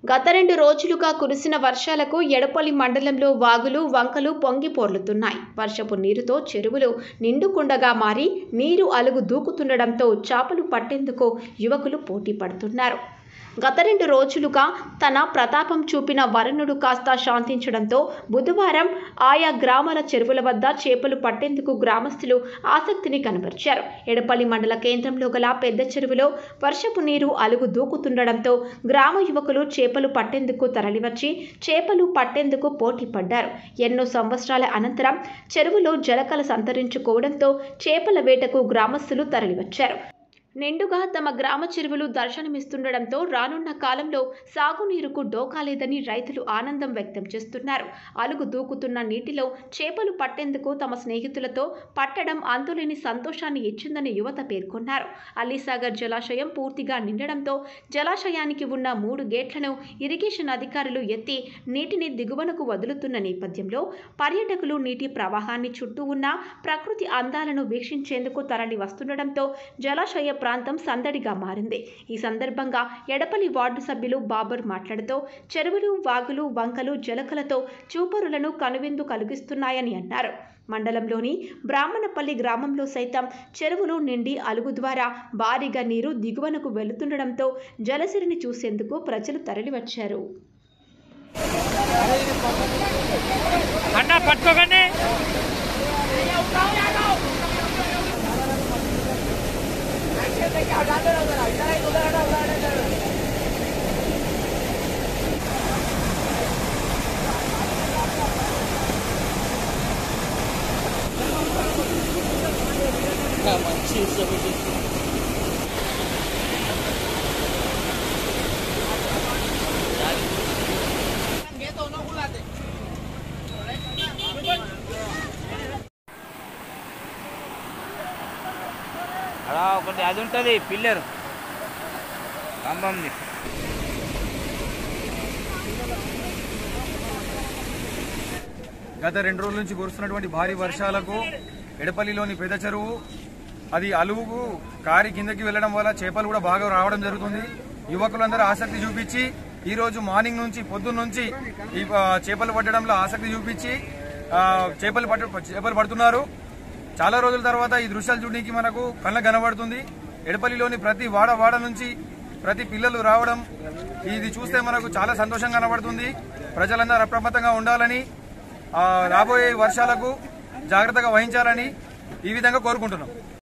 గత రెండు రోజులుగా కురిసిన వర్షాలకు ఎడపల్లి మండలంలో వాగులు వంకలు పొంగి పొర్లుతున్నాయి వర్షపు నీరుతో చెరువులు నిండుకుండగా మారి నీరు అలుగు దూకుతుండడంతో చేపలు పట్టేందుకు యువకులు పోటీ పడుతున్నారు గత రెండు రోజులుగా తన ప్రతాపం చూపిన వరుణుడు కాస్త శాంతించడంతో బుధవారం ఆయా గ్రామాల చెరువుల వద్ద చేపలు పట్టేందుకు గ్రామస్తులు ఆసక్తిని కనబరిచారు ఎడపల్లి మండల కేంద్రంలో గల పెద్ద చెరువులో వర్షపు నీరు అలుగు దూకుతుండడంతో గ్రామ యువకులు చేపలు పట్టేందుకు తరలివచ్చి చేపలు పట్టేందుకు పోటీ పడ్డారు ఎన్నో సంవత్సరాల అనంతరం చెరువులో జలకల సంతరించుకోవడంతో చేపల వేటకు గ్రామస్తులు తరలివచ్చారు నిండుగా తమ గ్రామ చెరువులు దర్శనమిస్తుండడంతో రానున్న కాలంలో సాగునీరుకు డోకాలేదని రైతులు ఆనందం వ్యక్తం చేస్తున్నారు అలుగు దూకుతున్న నీటిలో చేపలు పట్టేందుకు తమ స్నేహితులతో పట్టడం అందులేని సంతోషాన్ని ఇచ్చిందని యువత పేర్కొన్నారు అలీసాగర్ జలాశయం పూర్తిగా నిండడంతో జలాశయానికి ఉన్న మూడు గేట్లను ఇరిగేషన్ అధికారులు ఎత్తి నీటిని దిగువనకు వదులుతున్న నేపథ్యంలో పర్యాటకులు నీటి ప్రవాహాన్ని చుట్టూ ఉన్న ప్రకృతి అందాలను వీక్షించేందుకు తరలి వస్తుండడంతో జలాశయ ప్రాంతం సందడిగా మారింది ఈ సందర్భంగా ఎడపల్లి వార్డు సభ్యులు బాబర్ మాట్లాడుతూ చెరువులు వాగులు వంకలు జలకలతో చూపరులను కనువిందు కలిగిస్తున్నాయని అన్నారు మండలంలోని బ్రాహ్మణపల్లి గ్రామంలో సైతం చెరువులు నిండి అలుగు ద్వారా భారీగా నీరు దిగువనకు వెళుతుండడంతో జలసిరిని చూసేందుకు ప్రజలు తరలివచ్చారు అన్న పట్టుకోకండి అలా ఒకటి అది ఉంటుంది పిల్లర్ స్తంభంది గత రెండు రోజుల నుంచి కురుస్తున్నటువంటి భారీ వర్షాలకు ఎడపల్లిలోని పెద్ద చెరువు అది అలువుకు కారి కిందకి వెళ్ళడం వల్ల చేపలు కూడా బాగా రావడం జరుగుతుంది యువకులందరూ ఆసక్తి చూపించి ఈ రోజు మార్నింగ్ నుంచి పొద్దున్న నుంచి ఈ ఆ, చేపలు పట్టడంలో ఆసక్తి చూపించి ఆ, చేపలు పట్ట చేపలు పడుతున్నారు చాలా రోజుల తర్వాత ఈ దృశ్యాలు చూడడానికి మనకు కళ్ళ కనబడుతుంది ఎడపల్లిలోని ప్రతి వాడ వాడ నుంచి ప్రతి పిల్లలు రావడం ఇది చూస్తే మనకు చాలా సంతోషంగా కనబడుతుంది ప్రజలందరూ అప్రమత్తంగా ఉండాలని ఆ, రాబోయే వర్షాలకు జాగ్రత్తగా వహించాలని ఈ విధంగా కోరుకుంటున్నాం